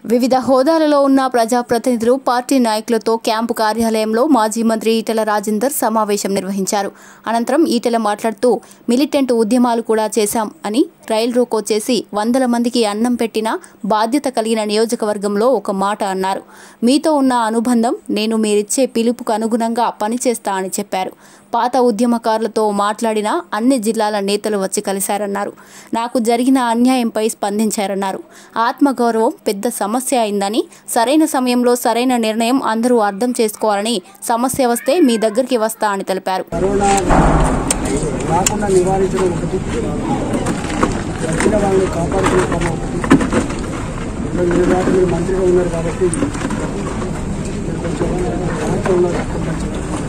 వివిధ హోదాలలో ఉన్న ప్రజాప్రతినిధులు పార్టీ నాయకులతో క్యాంపు కార్యాలయంలో మాజీ మంత్రి ఈటెల రాజేందర్ సమావేశం నిర్వహించారు అనంతరం ఈటెల మాట్లాడుతూ మిలిటెంట్ ఉద్యమాలు కూడా చేశాం అని రైలు రోకో చేసి వందల మందికి అన్నం పెట్టిన బాధ్యత కలిగిన నియోజకవర్గంలో ఒక మాట అన్నారు మీతో ఉన్న అనుబంధం నేను మీరిచ్చే పిలుపుకు అనుగుణంగా పనిచేస్తా అని చెప్పారు పాత ఉద్యమకారులతో మాట్లాడిన అన్ని జిల్లాల నేతలు వచ్చి కలిశారన్నారు నాకు జరిగిన అన్యాయంపై స్పందించారన్నారు ఆత్మగౌరవం పెద్ద సమస్య అయిందని సరైన సమయంలో సరైన నిర్ణయం అందరూ అర్థం చేసుకోవాలని సమస్య వస్తే మీ దగ్గరికి వస్తా అని తెలిపారు కరోనా రాకుండా నివారించడం ఒకటి వచ్చిన వాళ్ళని కాపాడుకునే క్రమం ఒకటి ఇప్పుడు మీరు దాకా మీరు మంత్రిగా ఉన్నారు కాబట్టి మీరు కొంచెం దాంట్లో ఉన్నారు అక్కడ కొంచెం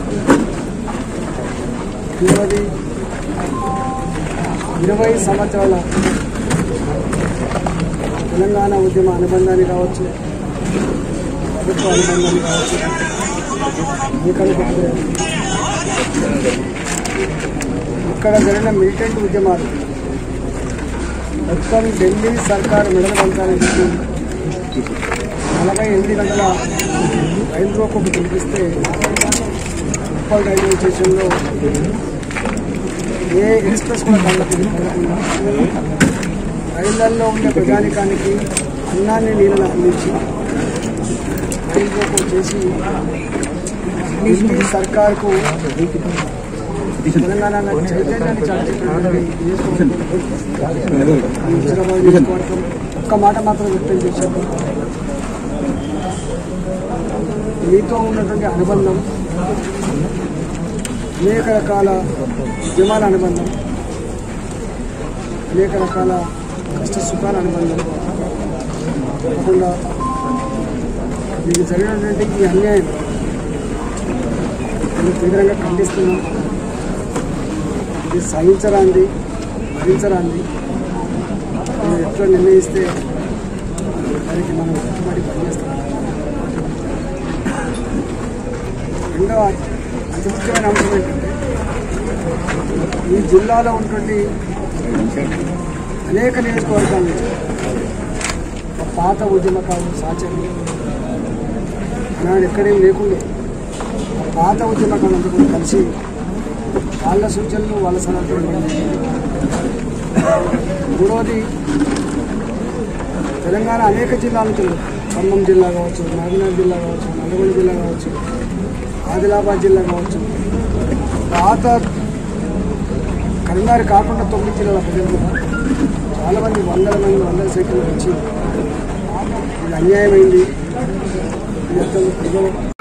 ఇరవై ఇరవై సంవత్సరాల తెలంగాణ ఉద్యమ అనుబంధాన్ని కావచ్చు ప్రభుత్వ అనుబంధాన్ని కావచ్చు ఎన్నికలు ఇక్కడ జరిగిన మిలిటెంట్ ఉద్యమాలు మొత్తం ఢిల్లీ సర్కారు మెడలు పంచాలని చెప్పి నలభై ఎనిమిది గంటల రైలు రోకోకు పిలిపిస్తే ఉప్పల్ రైల్వే స్టేషన్లో ఏ ఎక్స్ప్రెస్ కూడా కళ్ళకు కలగకుండా రైళ్లల్లో ఉండే ప్రజానికానికి అన్నాన్ని నీళ్ళని అందించి రైలు రోకో చేసి ఢిల్లీ సర్కార్కు తెలంగాణ చైతన్యాన్ని చాటినటువంటి హైదరాబాద్ నియోజకవర్గం ఒక్క మాట మాత్రం వ్యక్తం చేశారు మీతో ఉన్నటువంటి అనుబంధం అనేక రకాల ఉద్యమాల అనుబంధం అనేక రకాల కష్ట సుఖాల అనుబంధం కాకుండా మీకు జరిగినటువంటి ఈ అన్యాయం మేము తీవ్రంగా ఖండిస్తున్నాం ఇది సహించరాంది భరించరాంది మీరు ఎట్లా నిర్ణయిస్తే దానికి మనం కట్టుబడి పనిచేస్తాం రెండవ అతి ముఖ్యమైన అంశం ఏంటంటే ఈ జిల్లాలో ఉన్నటువంటి అనేక నియోజకవర్గాల నుంచి ఒక పాత ఉద్యమకారులు సాచర్యం ఆనాడు ఎక్కడేం లేకుండే ఆ పాత ఉద్యమకారులంతా కూడా కలిసి వాళ్ళ సూచనలు వాళ్ళ సలహాలు మూడవది తెలంగాణ అనేక జిల్లాల నుంచి ఉన్నారు. ఖమ్మం జిల్లా కావచ్చు నాగనగర్ జిల్లా కావచ్చు నల్గొండ జిల్లా కావచ్చు ఆదిలాబాద్ జిల్లా కావచ్చు పాత కరీంనగర్ కాకుండా తొమ్మిది జిల్లాల ప్రజలు కూడా చాలామంది వందల మంది వందల సంఖ్యలో వచ్చి ఇది అన్యాయమైంది ఇది అత్యంత ప్రజలు